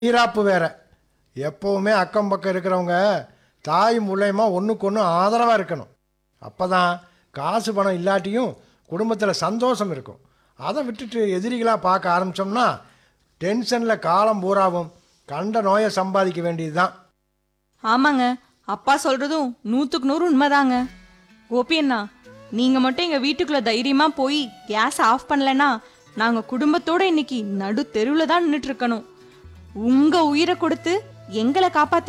ஈராப்பு வேற எப்போவுமே அக்கம் பக்கம் இருக்கிறவங்க தாய் மூலயமா ஒன்றுக்கு ஒன்று ஆதரவாக இருக்கணும் அப்போ தான் காசு பணம் இல்லாட்டியும் குடும்பத்தில் சந்தோஷம் இருக்கும் அதை விட்டுட்டு எதிரிகளாக பார்க்க ஆரம்பித்தோம்னா டென்ஷனில் காலம் பூராவும் கண்ட நோயை சம்பாதிக்க வேண்டியது தான் ஆமாங்க அப்பா சொல்றதும் நூத்துக்கு நூறு உண்மைதாங்க கோபி அண்ணா நீங்க மட்டும் எங்க வீட்டுக்குள்ள தைரியமா போய் கேஸ் ஆஃப் பண்ணலனா நாங்க குடும்பத்தோட இன்னைக்கு நடு தெருவுல தான் நின்றுட்டு இருக்கணும் உங்க உயிரை கொடுத்து எங்களை காப்பாத்தி